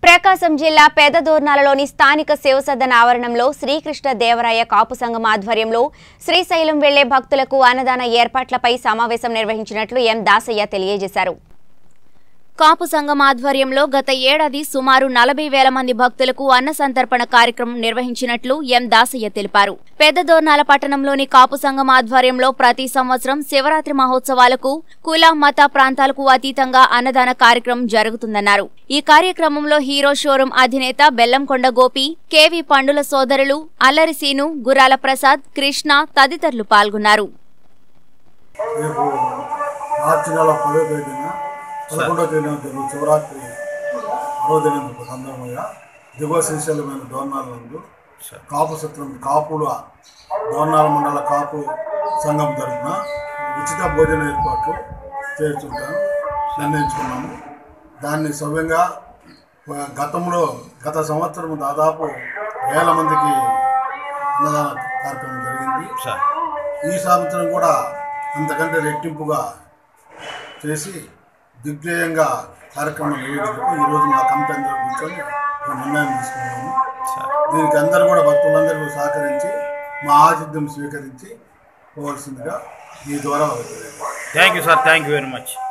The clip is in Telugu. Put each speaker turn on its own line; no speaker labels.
ప్రకాశం జిల్లా పెదదూర్నాలలోని స్థానిక శివసదన ఆవరణంలో శ్రీకృష్ణ దేవరాయ కాపు సంఘం ఆధ్వర్యంలో శ్రీశైలం వెళ్లే భక్తులకు అన్నదాన ఏర్పాట్లపై సమావేశం నిర్వహించినట్లు ఎం దాసయ్య తెలియజేశారు కాపు సంఘం ఆధ్వర్యంలో గత ఏడాది సుమారు నలభై వేల మంది భక్తులకు అన్న సంతర్పణ కార్యక్రమం నిర్వహించినట్లు ఎం దాసయ్య తెలిపారు పెద్దదోర్నాల పట్టణంలోని కాపు సంఘం ఆధ్వర్యంలో ప్రతి సంవత్సరం శివరాత్రి మహోత్సవాలకు కుల మత ప్రాంతాలకు అతీతంగా అన్నదాన కార్యక్రమం జరుగుతుందన్నారు ఈ కార్యక్రమంలో హీరో షోరూం అధినేత బెల్లంకొండ గోపి కేవి పండుల సోదరులు అల్లరి సీను గురాల ప్రసాద్ కృష్ణ తదితరులు పాల్గొన్నారు
రేపు మార్చి నెల పదో తేదీన పదకొండవ తేదీన జరుగు శివరాత్రి పదవ దినం సందర్భంగా దిగువ శ్రీశైలమైన దోర్నాల నందు కాపు సత్రం కాపుల దోర్నాల మండల కాపు సంఘం తరఫున ఉచిత భోజన ఏర్పాట్లు చేస్తుంటాను నిర్ణయించుకున్నాము దాన్ని సవ్యంగా ఆ, గతంలో గత సంవత్సరం దాదాపు వేల మందికి అన్నదాన కార్యక్రమం జరిగింది ఈ సంవత్సరం కూడా అంతకంటే రెట్టింపుగా చేసి దిగ్విజయంగా కార్యక్రమం నిర్వహించడానికి ఈరోజు మా కమిటీ అందరూ కూర్చొని ఒక నిర్ణయం తీసుకున్నాము దీనికి అందరూ కూడా భక్తులందరూ సహకరించి మా ఆతిథ్యం స్వీకరించి పోవాల్సిందిగా ఈ ద్వారా
thank you sir thank you very much